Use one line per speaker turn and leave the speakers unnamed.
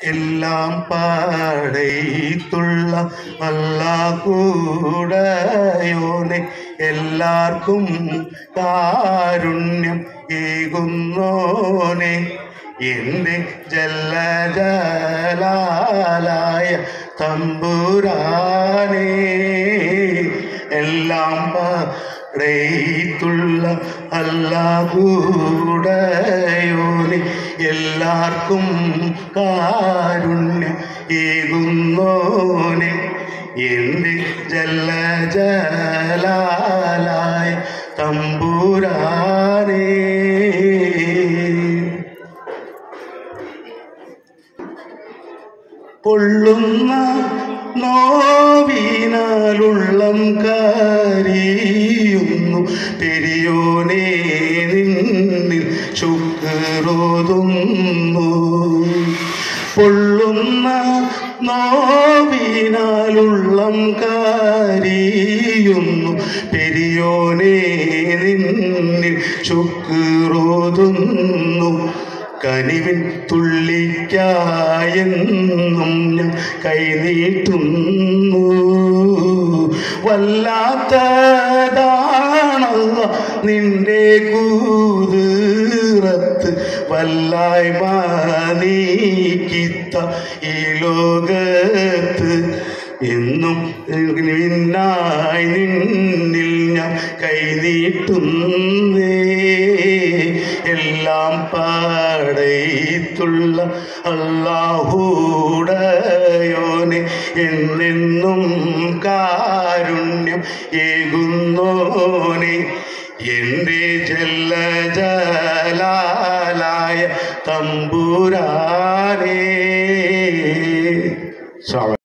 എല്ലാം പാടൈത്തുള്ള അല്ലാഹൂടയോനെ എല്ലാവർക്കും കാരുണ്യം ഏകുന്നോനെ എൻ്റെ ജല്ലജലാലായ തമ്പുരാനേ എല്ലാം പാടൈത്തുള്ള അല്ലാഹൂടയോനെ എല്ലാവർക്കും കാരുണ്യം ഏകുന്നോനെ എൻ്റെ ജല്ലജലാലായ തമ്പുരാനേ പൊള്ളുന്ന നോവിനാലുള്ളം കാരിയുന്നു പെരിയോനെ നിന്നിൽ ശുക്രോതുന്നു പൊള്ളുന്ന നോവിനാലുള്ളം കാരിയുന്നു പെരിയോനെ നിന്നിൽ ശുക്രോതുന്നു കനിവിൻ തുള്ളിക്കായെന്നും ഞാൻ കൈനീട്ടുന്നു വല്ലാത്തതാണല്ല നിന്റെ കൂതിറത്ത് വല്ലായ്മ നീക്കിത്ത ഈ ലോകത്ത് എന്നും നിന്നായി നിന്നിൽ ഞാൻ കൈനീട്ടുന്നേ എല്ലാം പാടൈത്തുള്ള അല്ലാഹൂടയോനെ എന്നെന്നും കാരുണ്യം ഏകുന്നോനെ എൻ്റെ ജല്ലജലാലായ തമ്പുരാനേ സ്വാഗതം